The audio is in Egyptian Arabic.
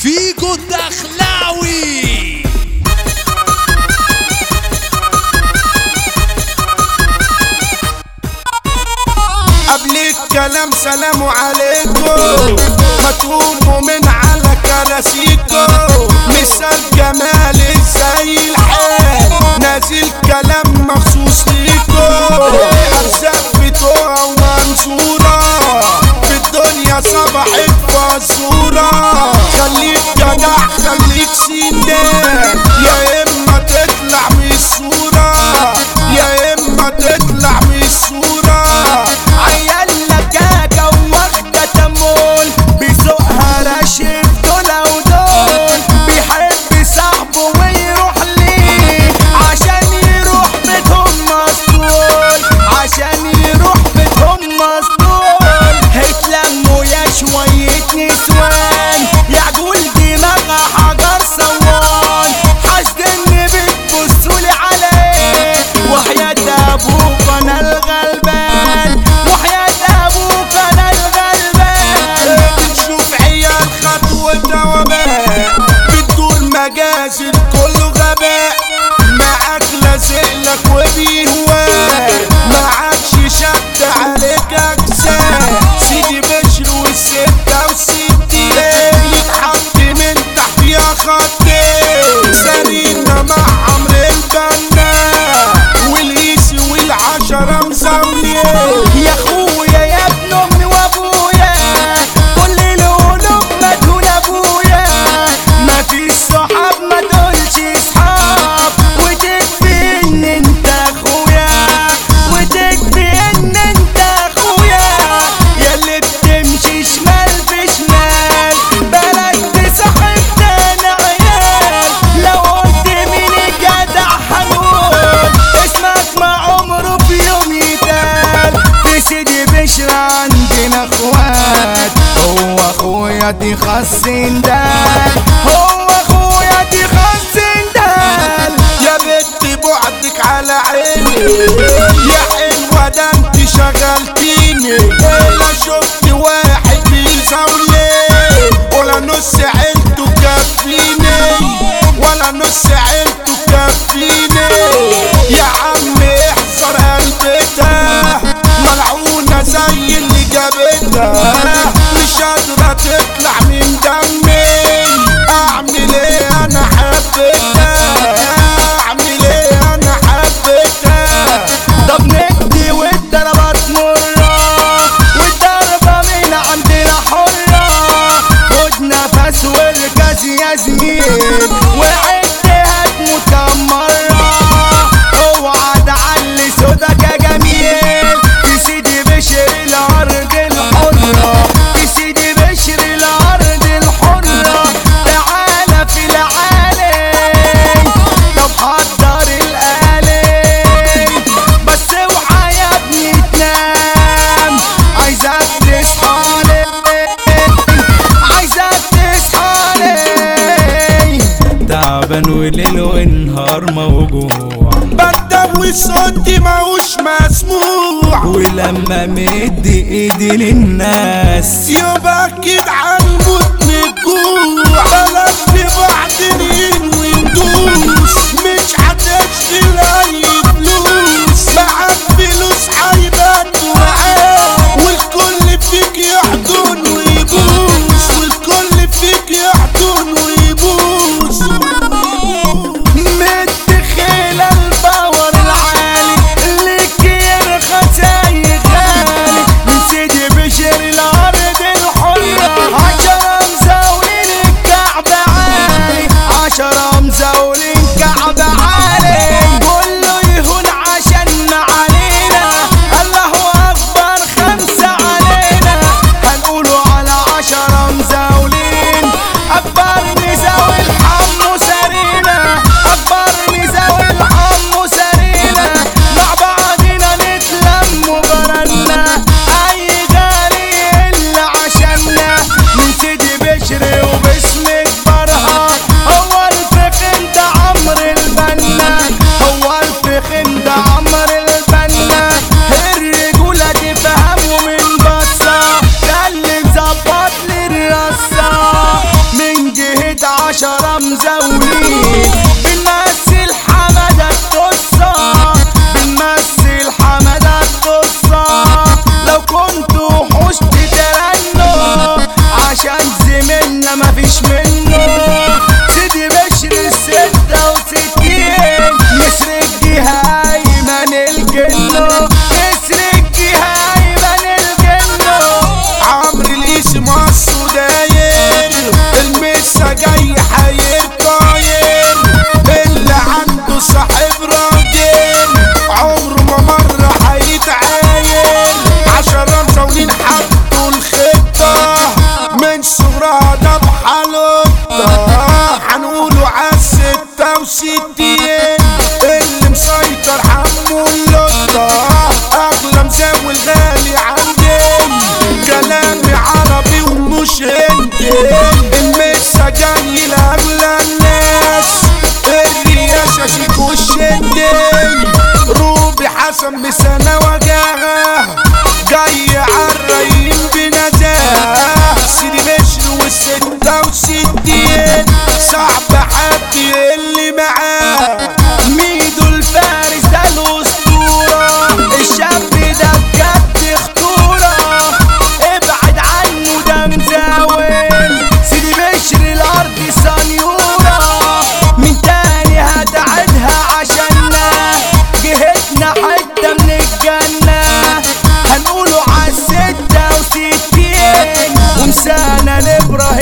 فيجو الدخلاوي قبل الكلام سلام عليكم ما تقوموا من على كراسيكم مثال جمال زي الحال نازل كلام مخصوص ليكم ارزاق بتوع ومنصورة في الدنيا صبحت فزورة خليك جدع خليك سندان يا اما تطلع من الصورة يا اما تطلع من الصورة عيال لكاكة واخدة تمول بيسوقها راشد دول ودول بيحب صاحبه ويروح ليه عشان يروح بيتهم مسطول عشان يروح بيتهم مسطول هيتلموا يا شوية نسوان يعجول دماغها حجر صوان حاسد ان بتبصولي عليه وحياة ابوك انا الغلبان وحياة ابوك انا الغلبان بتشوف عيال خطوة وباء بتدور مجازر كله غباء معاك لازقلك وبيهواك معاكش شد عليك اجزاء سيدي بشر والستة وستين يتحط من تحت يا خطين سرينا مع عمرو البنا والقيس والعشرة مزاولين يا اخويا يا ابن امي وابويا كل القلوب مدهون ابويا ما فيش صحاب ما تقولش اصحاب وتكفي ان انت اخويا وتكفي ان انت اخويا يا اللي بتمشي شمال في شمال بلاش تصاحب تاني عيال لو قلت مين الجدع هنقول اسمك ما عمره في يوم يتقال في سيدي بشر عندنا اخوات هو اخويا دي خاصين دال هو اخويا دي خاصين دال يا بنت بعدك على عيني يا حلوة ده انت شغلتيني ولا شفت واحد بيزاولي ولا نص عيلته كفيني ولا نص عيلته كفيني يا عم احذر قلبتها ملعونة زي اللي جابتها مش قادرة تطلع من دمي اعمل ايه انا حبيتها اعمل ايه انا حبيتها ده بندي والضربات مرة والضربة من عندنا حرة خد نفس والكاس يا زميل وعد هتموت كم مرة اوعى تعلي صوتك يا جميل في سيدي بشر الارض الحرة في سيدي بشر الارض الحرة تعالى في العالي طب حضر الآلي بس اوعى يا ابني تنام عايزك تصحى لي عايزك تصحى لي تعبان وليل ونهار موجوع بندب وصوتي ماهوش مسموع ولما مد ايدي للناس يبقى اكيد هنموت من الجوع بلاش في بعض نين وندوس مش هتشغل اي فلوس معاك فلوس هيبات معاك والكل فيك يحضن ويبوس والكل فيك يحضن ويبوس متخيل الباور العالي اللي يرخص اي غالي من سيدي بشر الارض الحرة تقعدوش تترنوا عشان زميلنا مفيش منه سيدي بشر الستة وستين مصر الجهة أيمن الجنو مصر الجهة أيمن الجنو عمرو الاسم السوداير المسا جاي حير طاير اللي عنده صاحب راجل عمره ما مرة هيتعاير عشرة مزاولين حطوا الخطة من صغرها ذبحة لقطة هنقولوا عالستة وستين اللي مسيطر حمو اللقطة أغلى مزاول غالي عندنا كلامي عربي ومش هندي المسا جاي لأغلى الناس الرياشة شيك والشندي روبي حسن مسانة وجاها جاي عالرايين بنزاهة سيدي بشر والستة وستين صعب حد اللي معاه ميدو الفارس ده الأسطورة الشاب ده بجد خطورة ابعد عنه ده مزاول سيدي بشر الأرض سنيورة من تاني هتعدها عشاننا جهتنا حتة من الجنة هنقوله عالستة وستين ومسانا لإبراهيم